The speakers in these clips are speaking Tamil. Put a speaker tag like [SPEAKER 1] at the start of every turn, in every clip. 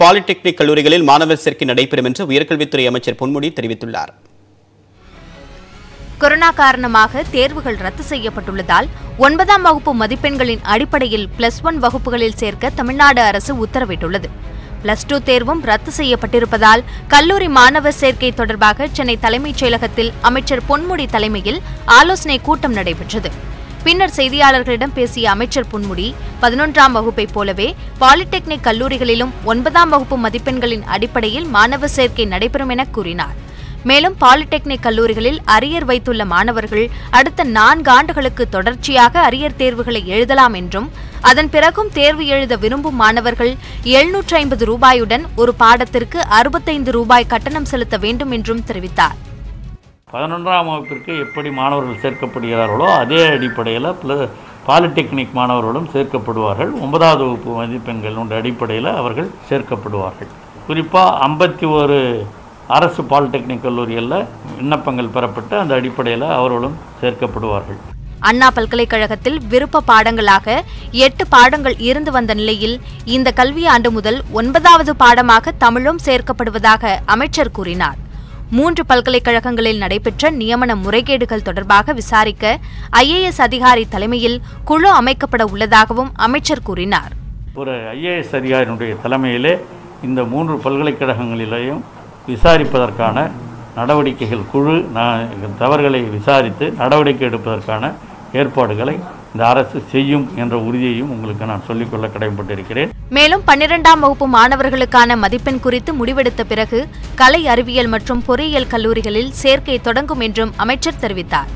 [SPEAKER 1] பாலிடெக்னிக் கல்லூரிகளில் மாணவர் சேர்க்கை நடைபெறும் என்று உயர்கல்வித்துறை அமைச்சர் பொன்முடி தெரிவித்துள்ளார்
[SPEAKER 2] கொரோனா காரணமாக தேர்வுகள் ரத்து செய்யப்பட்டுள்ளதால் ஒன்பதாம் வகுப்பு மதிப்பெண்களின் அடிப்படையில் பிளஸ் ஒன் வகுப்புகளில் சேர்க்க தமிழ்நாடு அரசு உத்தரவிட்டுள்ளது பிளஸ் டூ தேர்வும் ரத்து செய்யப்பட்டிருப்பதால் கல்லூரி மாணவர் சேர்க்கை தொடர்பாக சென்னை தலைமைச் செயலகத்தில் அமைச்சர் பொன்முடி தலைமையில் ஆலோசனை கூட்டம் நடைபெற்றது பின்னர் செய்தியாளர்களிடம் பேசிய அமைச்சர் பொன்முடி பதினொன்றாம் வகுப்பைப் போலவே பாலிடெக்னிக் கல்லூரிகளிலும் ஒன்பதாம் வகுப்பு மதிப்பெண்களின் அடிப்படையில் மாணவர் சேர்க்கை நடைபெறும் என கூறினார் மேலும் பாலிடெக்னிக் கல்லூரிகளில் அரியர் வைத்துள்ள மாணவர்கள் அடுத்த நான்கு ஆண்டுகளுக்கு தொடர்ச்சியாக அரியர் தேர்வுகளை எழுதலாம் என்றும் அதன் பிறகும் தேர்வு எழுத விரும்பும் மாணவர்கள் எழுநூற்று ஐம்பது ரூபாயுடன் ஒரு பாடத்திற்கு அறுபத்தைந்து ரூபாய் கட்டணம் செலுத்த வேண்டும் என்றும் தெரிவித்தார்
[SPEAKER 3] பதினொன்றாம் வகுப்பிற்கு எப்படி மாணவர்கள் சேர்க்கப்படுகிறார்களோ அதே அடிப்படையில் ப்ள பாலிடெக்னிக் மாணவர்களும் சேர்க்கப்படுவார்கள் ஒன்பதாவது வகுப்பு மதிப்பெண்களுடைய அடிப்படையில் அவர்கள் சேர்க்கப்படுவார்கள் குறிப்பாக ஐம்பத்தி ஒரு அரசு பாலிடெக்னிக் கல்லூரிகளில் விண்ணப்பங்கள் பெறப்பட்டு அந்த அடிப்படையில் அவர்களும் சேர்க்கப்படுவார்கள்
[SPEAKER 2] அண்ணா பல்கலைக்கழகத்தில் விருப்ப பாடங்களாக எட்டு பாடங்கள் இருந்து வந்த நிலையில் இந்த கல்வியாண்டு முதல் ஒன்பதாவது பாடமாக தமிழும் சேர்க்கப்படுவதாக அமைச்சர் கூறினார் மூன்று பல்கலைக்கழகங்களில் நடைபெற்ற நியமன முறைகேடுகள் தொடர்பாக விசாரிக்க ஐஏஎஸ் அதிகாரி தலைமையில் குழு அமைக்கப்பட உள்ளதாகவும் அமைச்சர் கூறினார்
[SPEAKER 3] ஒரு ஐஏஎஸ் அதிகாரியினுடைய தலைமையிலே இந்த மூன்று பல்கலைக்கழகங்களிலேயும் விசாரிப்பதற்கான நடவடிக்கைகள் குழு நான் தவறுகளை விசாரித்து நடவடிக்கை எடுப்பதற்கான ஏற்பாடுகளை இந்த அரசு செய்யும் என்ற உறுதியையும் உங்களுக்கு நான் சொல்லிக்கொள்ள கடமைப்பட்டிருக்கிறேன்
[SPEAKER 2] மேலும் பன்னிரெண்டாம் வகுப்பு மாணவர்களுக்கான மதிப்பெண் குறித்து முடிவெடுத்த பிறகு கலை அறிவியல் மற்றும் பொறியியல் கல்லூரிகளில் சேர்க்கை தொடங்கும் என்றும் அமைச்சர் தெரிவித்தார்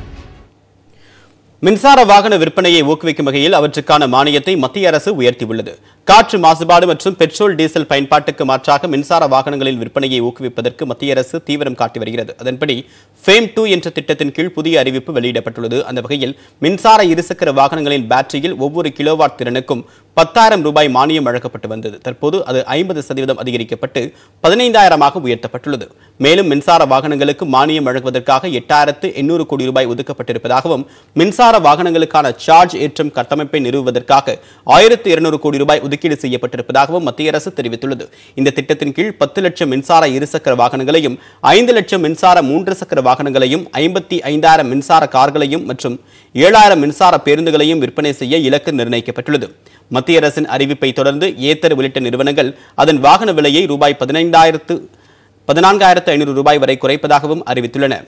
[SPEAKER 1] மின்சார வாகன விற்பனையை ஊக்குவிக்கும் வகையில் அவற்றுக்கான மானியத்தை மத்திய அரசு உயர்த்தியுள்ளது காற்று மாசுபாடு மற்றும் பெட்ரோல் டீசல் பயன்பாட்டுக்கு மாற்றாக மின்சார வாகனங்களில் விற்பனையை ஊக்குவிப்பதற்கு மத்திய அரசு தீவிரம் காட்டி வருகிறது அதன்படி ஃபேம் டூ என்ற திட்டத்தின் கீழ் புதிய அறிவிப்பு வெளியிடப்பட்டுள்ளது அந்த வகையில் மின்சார இருசக்கர வாகனங்களின் பேட்டரியில் ஒவ்வொரு கிலோவாட் திறனுக்கும் பத்தாயிரம் ரூபாய் மானியம் வழங்கப்பட்டு வந்தது தற்போது அது ஐம்பது சதவீதம் அதிகரிக்கப்பட்டு பதினைந்தாயிரமாக உயர்த்தப்பட்டுள்ளது மேலும் மின்சார வாகனங்களுக்கு மானியம் வழங்குவதற்காக எட்டாயிரத்து எண்ணூறு கோடி ரூபாய் ஒதுக்கப்பட்டிருப்பதாகவும் மின்சார வாகனங்களுக்கான சார்ஜ் ஏற்றும் கட்டமைப்பை நிறுவுவதற்காக ஆயிரத்து இருநூறு கோடி ரூபாய் ஒதுக்கீடு செய்யப்பட்டிருப்பதாகவும் மத்திய அரசு தெரிவித்துள்ளது இந்த திட்டத்தின் கீழ் பத்து லட்சம் மின்சார இருசக்கர வாகனங்களையும் ஐந்து லட்சம் மின்சார மூன்று சக்கர வாகனங்களையும் ஐம்பத்தி ஐந்தாயிரம் மின்சார கார்களையும் மற்றும் ஏழாயிரம் மின்சார பேருந்துகளையும் விற்பனை செய்ய இலக்கு நிர்ணயிக்கப்பட்டுள்ளது மத்திய அரசின் அறிவிப்பை தொடர்ந்து ஏத்தர் உள்ளிட்ட நிறுவனங்கள் அதன் வாகன விலையை ரூபாய் பதினைந்தாயிரத்து பதினான்காயிரத்து ஐநூறு ரூபாய் வரை குறைப்பதாகவும் அறிவித்துள்ளன